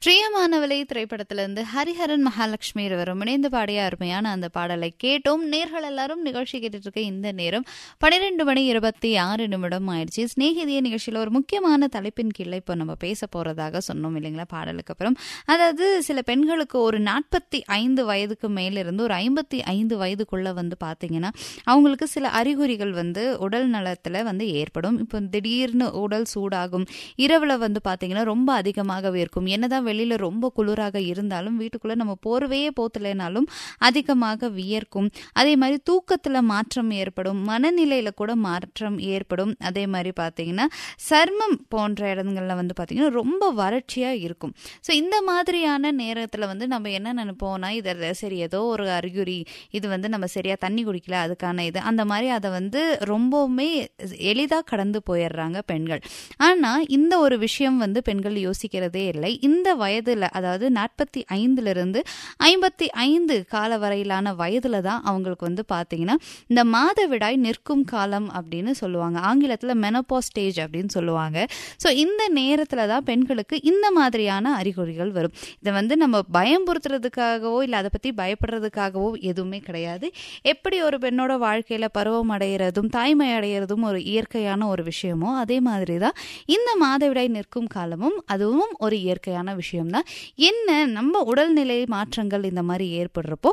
பிரியமானவளை திரைப்படத்திலிருந்து ஹரிஹரன் மகாலட்சுமி இருவரும் இணைந்து பாடிய அருமையான அந்த பாடலை கேட்டோம் நேர்கள் எல்லாரும் நிகழ்ச்சி கேட்டுட்டு இருக்க இந்த நேரம் பன்னிரெண்டு மணி இருபத்தி ஆறு நிமிடம் ஆயிடுச்சு ஸ்நேகிதிய நிகழ்ச்சியில் ஒரு முக்கியமான தலைப்பின் கீழே இப்போ நம்ம பேச போறதாக சொன்னோம் இல்லைங்களா பாடலுக்கு அப்புறம் அதாவது சில பெண்களுக்கு ஒரு நாற்பத்தி ஐந்து வயதுக்கு மேலிருந்து ஒரு ஐம்பத்தி ஐந்து வயதுக்குள்ள வந்து பார்த்தீங்கன்னா அவங்களுக்கு சில அறிகுறிகள் வந்து உடல் நலத்தில் வந்து ஏற்படும் இப்போ திடீர்னு உடல் சூடாகும் இரவுல வந்து பார்த்தீங்கன்னா ரொம்ப அதிகமாக இருக்கும் என்னதான் வெளியில ரொம்ப குளிராக இருந்தாலும் வீட்டுக்குள்ள நம்ம போர்வையே போத்தலைனாலும் அதிகமாக வியர்க்கும் அதே மாதிரி தூக்கத்துல மாற்றம் ஏற்படும் மனநிலையில கூட மாற்றம் ஏற்படும் அதே மாதிரி பார்த்தீங்கன்னா சர்மம் போன்ற இடங்கள்ல வந்து பார்த்தீங்கன்னா ரொம்ப வறட்சியா இருக்கும் ஸோ இந்த மாதிரியான நேரத்தில் வந்து நம்ம என்ன நினைப்போம்னா இதை சரி ஏதோ ஒரு அறிகுறி இது வந்து நம்ம சரியா தண்ணி குடிக்கல அதுக்கான இது அந்த மாதிரி அதை வந்து ரொம்பவுமே எளிதாக கடந்து போயிடுறாங்க பெண்கள் ஆனால் இந்த ஒரு விஷயம் வந்து பெண்கள் யோசிக்கிறதே இல்லை இந்த வயதுல அதாவது நாற்பத்தி ஐந்துல இருந்து ஐம்பத்தி ஐந்து கால வரையிலான வயதுல தான் அவங்களுக்கு வந்து பார்த்தீங்கன்னா இந்த மாதவிடாய் நிற்கும் காலம் அப்படின்னு சொல்லுவாங்க ஆங்கிலத்தில் மெனப்போ ஸ்டேஜ் அப்படின்னு சொல்லுவாங்க ஸோ இந்த நேரத்தில் தான் பெண்களுக்கு இந்த மாதிரியான அறிகுறிகள் வரும் இதை வந்து நம்ம பயம்புறுத்துறதுக்காகவோ இல்லை அதை பற்றி பயப்படுறதுக்காகவோ எதுவுமே கிடையாது எப்படி ஒரு பெண்ணோட வாழ்க்கையில் பருவம் அடைகிறதும் தாய்மை அடைகிறதும் ஒரு இயற்கையான ஒரு விஷயமோ அதே மாதிரி தான் இந்த மாதவிடாய் நிற்கும் காலமும் அதுவும் ஒரு இயற்கையான விஷயம்தான் என்ன நம்ம உடல்நிலை மாற்றங்கள் இந்த மாதிரி ஏற்படுறப்போ